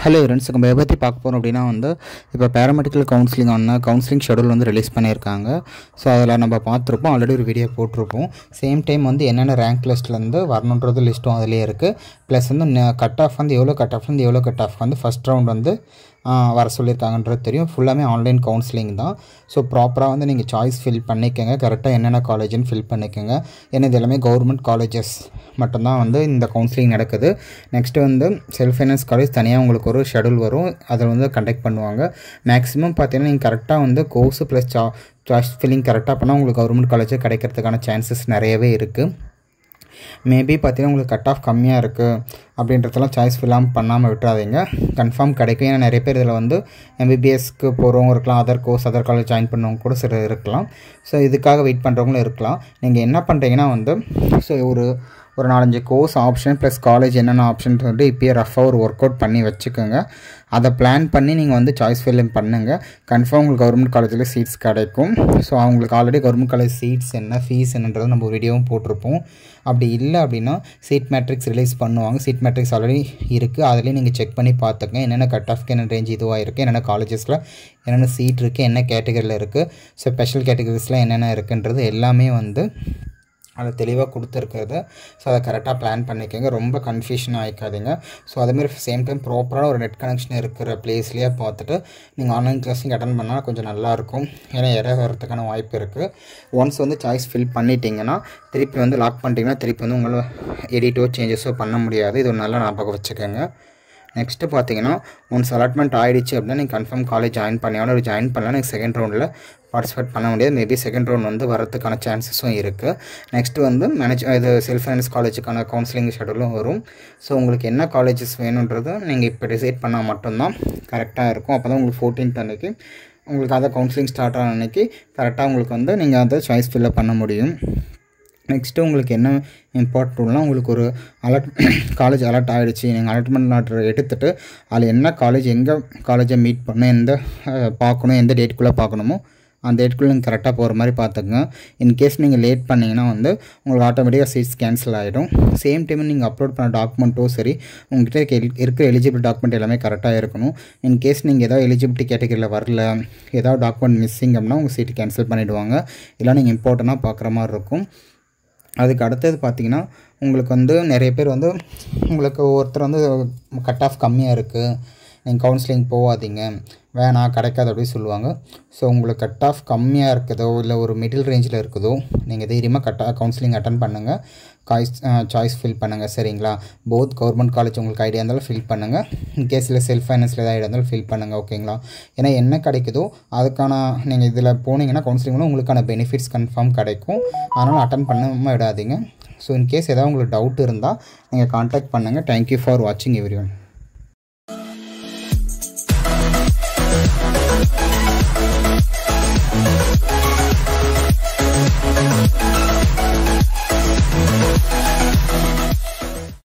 hello friends நம்ம எதை பற்றி பார்க்க போகிறோம் அப்படின்னா வந்து இப்போ பேராமெடிக்கல் கவுன்சிலிங் ஆன கவுன்சிலிங் ஷெடியூல் வந்து ரிலீஸ் பண்ணியிருக்காங்க ஸோ அதில் நம்ம பார்த்துருப்போம் ஆல்ரெடி ஒரு வீடியோ போட்டிருப்போம் சேம் டைம் வந்து என்னென்ன ரேங்க் லிஸ்ட்லேருந்து வரணுன்றது லிஸ்ட்டும் அதிலே இருக்குது ப்ளஸ் வந்து கட் ஆஃப் வந்து எவ்வளோ கட் ஆஃப் வந்து எவ்வளோ கட் ஆஃப் வந்து ஃபஸ்ட் ரவுண்ட் வந்து ஆ, வர சொல்லியிருக்காங்கன்றது தெரியும் ஃபுல்லாமே ஆன்லைன் கவுன்சிலிங் தான் ஸோ ப்ராப்பராக வந்து நீங்கள் சாய்ஸ் ஃபில் பண்ணிக்கோங்க கரெக்டாக என்னென்ன காலேஜ்னு ஃபில் பண்ணிக்கோங்க ஏன்னா இது எல்லாமே கவர்மெண்ட் காலேஜஸ் மட்டும்தான் வந்து இந்த கவுன்சிலிங் நடக்குது நெக்ஸ்ட்டு வந்து செல்ஃப் ஃபைனான்ஸ் காலேஜ் தனியாக உங்களுக்கு ஒரு ஷெடியூல் வரும் அதில் வந்து கண்டக்ட் பண்ணுவாங்க மேக்ஸிமம் பார்த்தீங்கன்னா நீங்கள் கரெக்டாக வந்து கோர்ஸ் ப்ளஸ் சா சாய்ஸ் ஃபில்லிங் கரெக்டாக பண்ணால் உங்களுக்கு கவர்மெண்ட் காலேஜ் கிடைக்கிறதுக்கான சான்சஸ் நிறையவே இருக்குது மேபி பார்த்தீங்கன்னா உங்களுக்கு கட் ஆஃப் கம்மியாக இருக்குது அப்படின்றதெல்லாம் சாய்ஸ் ஃபில்லாம் பண்ணாமல் விட்டுறாதீங்க கன்ஃபார்ம் கிடைக்கும் ஏன்னா நிறைய பேர் இதில் வந்து எம்பிபிஎஸ்க்கு போகிறவங்க இருக்கலாம் other course other college join பண்ணவங்க கூட சில இருக்கலாம் ஸோ இதுக்காக வெயிட் பண்ணுறவங்களும் இருக்கலாம் நீங்கள் என்ன பண்ணுறீங்கன்னா வந்து ஸோ ஒரு ஒரு நாலஞ்சு கோர்ஸ் ஆப்ஷன் ப்ளஸ் காலேஜ் என்னென்ன ஆப்ஷன் வந்து இப்போயே ரஃபாக ஒரு ஒர்க் அவுட் பண்ணி வச்சுக்கோங்க அதை பிளான் பண்ணி நீங்கள் வந்து சாய்ஸ் ஃபில்லிங் பண்ணுங்கள் கன்ஃபார்ம் உங்களுக்கு கவர்மெண்ட் காலேஜில் சீட்ஸ் கிடைக்கும் ஸோ அவங்களுக்கு ஆல்ரெடி கவர்மெண்ட் காலேஜ் சீட்ஸ் என்ன ஃபீஸ் என்னன்றது நம்ம ஒரு வீடியோவும் போட்டிருப்போம் அப்படி இல்லை அப்படின்னா சீட் மேட்ரிக்ஸ் ரிலீஸ் பண்ணுவாங்க சீட் மேட்ரிக்ஸ் ஆல்ரெடி இருக்குது அதுலேயும் நீங்கள் செக் பண்ணி பார்த்துங்க என்னென்ன கட் ஆஃப்க்கு என்ன ரேஞ்ச் இதுவாக இருக்குது என்னென்ன காலேஜஸில் என்னென்ன சீட் இருக்குது என்ன கேட்டகரியில் இருக்குது ஸோ ஸ்பெஷல் கேட்டகரிஸில் என்னென்ன இருக்குன்றது எல்லாமே வந்து அதில் தெளிவாக கொடுத்துருக்கிறது ஸோ அதை கரெக்டாக பிளான் பண்ணிக்கோங்க ரொம்ப கன்ஃபியூஷன் ஆகிக்காதீங்க ஸோ அதேமாதிரி சேம் டைம் ப்ராப்பராக ஒரு நெட் கனெக்ஷன் இருக்கிற பிளேஸ்லேயே பார்த்துட்டு நீங்கள் ஆன்லைன் கிளாஸிங் அட்டன் பண்ணால் கொஞ்சம் நல்லாயிருக்கும் ஏன்னா எரர் வரதுக்கான வாய்ப்பு இருக்குது ஒன்ஸ் வந்து சாய்ஸ் ஃபில் பண்ணிட்டீங்கன்னா திருப்பி வந்து லாக் பண்ணிட்டீங்கன்னா திருப்பி வந்து உங்களை எடிட்டோ சேஞ்சஸோ பண்ண முடியாது இது ஒரு நல்ல ஞாபகம் வச்சுக்கோங்க நெக்ஸ்ட்டு பார்த்தீங்கன்னா ஒன்ஸ் அலாட்மெண்ட் ஆகிடுச்சு அப்படின்னா நீங்கள் கன்ஃபார்ம் காலேஜ் ஜாயின் பண்ணியாலும் ஒரு ஜாயின் பண்ணலாம் நீங்கள் செகண்ட் ரவுண்டில் பார்ட்டிசிபேட் பண்ண முடியாது மேபி செகண்ட் ரவுண்ட் வந்து வரதுக்கான சான்சஸும் இருக்குது நெக்ஸ்ட்டு வந்து மேனேஜ் இது செல்ஃப் ஃபைனான்ஸ் காலேஜுக்கான கவுன்சிலிங் ஷெடியூலும் வரும் ஸோ உங்களுக்கு என்ன காலேஜஸ் வேணுன்றது நீங்கள் இப்போ டிசைட் பண்ணால் மட்டும்தான் கரெக்டாக இருக்கும் அப்போ தான் உங்களுக்கு ஃபோர்டீன்த் அன்னைக்கு உங்களுக்கு அதை கவுன்சிலிங் ஸ்டார்ட் ஆன அன்னைக்கு கரெக்டாக உங்களுக்கு வந்து நீங்கள் அதை சாய்ஸ் ஃபில்லப் பண்ண முடியும் நெக்ஸ்ட்டு உங்களுக்கு என்ன இம்பார்ட்டன்ட்னா உங்களுக்கு ஒரு அலர்ட் காலேஜ் அலர்ட் ஆகிடுச்சு நீங்கள் அலர்ட்மெண்ட் ஆர்டர் எடுத்துகிட்டு அதில் என்ன காலேஜ் எங்கே காலேஜை மீட் பண்ணணும் எந்த அஹ், பார்க்கணும் எந்த டேட்டுக்குள்ளே பார்க்கணுமோ அந்த டேட்டுக்குள்ளே நீங்கள் கரெக்டாக போகிற மாதிரி பார்த்துக்குங்க இன்கேஸ் நீங்கள் லேட் பண்ணிங்கன்னா வந்து உங்களுக்கு ஆட்டோமேட்டிக்காக சீட்ஸ் கேன்சல் ஆகிடும் சேம் டைம் நீங்கள் அப்லோட் பண்ண டாக்குமெண்ட்டும் சரி உங்கள்கிட்ட இருக்க எல்- இருக்கிற எலிஜிபிள் டாக்குமெண்ட் எல்லாமே கரெக்டாக இருக்கணும் இன்கேஸ் நீங்கள் ஏதாவது எலிஜிபிலிட்டி கேட்டகரியில் வரல ஏதாவது டாக்குமெண்ட் மிஸ்ஸிங் அப்படின்னா உங்கள் சீட்டு கேன்சல் பண்ணிவிடுவாங்க இல்லை நீங்கள் இம்பார்ட்டண்ட்டாக பார்க்குற மாதிரி இருக்கும் அதுக்கு அடுத்தது பார்த்தீங்கன்னா உங்களுக்கு வந்து நிறைய பேர் வந்து உங்களுக்கு ஒருத்தர் வந்து கட் ஆஃப் கம்மியாக இருக்குது நீங்கள் கவுன்சிலிங் போகாதீங்க வேணாம் கிடைக்காது அப்படின்னு சொல்லுவாங்க ஸோ உங்களுக்கு கட் ஆஃப் கம்மியாக இருக்குதோ இல்லை ஒரு மிடில் ரேஞ்சில் இருக்குதோ நீங்கள் தைரியமாக கட் கவுன்சிலிங் அட்டன் பண்ணுங்கள் காய்ஸ் சாய்ஸ் ஃபில் பண்ணுங்கள் சரிங்களா போத் கவர்மெண்ட் காலேஜ் உங்களுக்கு ஐடியா இருந்தாலும் ஃபில் பண்ணுங்கள் இன்கேஸ் இல்லை செல்ஃப் ஃபைனான்ஸில் ஏதாவது ஐடியா இருந்தாலும் ஃபில் பண்ணுங்கள் ஓகேங்களா ஏன்னா என்ன கிடைக்குதோ அதுக்கான நீங்கள் இதில் போனீங்கன்னா கவுன்சிலிங்கில் உங்களுக்கான பெனிஃபிட்ஸ் கன்ஃபார்ம் கிடைக்கும் அதனால் அட்டன் பண்ணாமல் விடாதீங்க ஸோ இன்கேஸ் ஏதாவது உங்களுக்கு டவுட் இருந்தால் நீங்கள் காண்டாக்ட் பண்ணுங்கள் தேங்க்யூ ஃபார் வாட்சிங் எவ்ரி ஒன்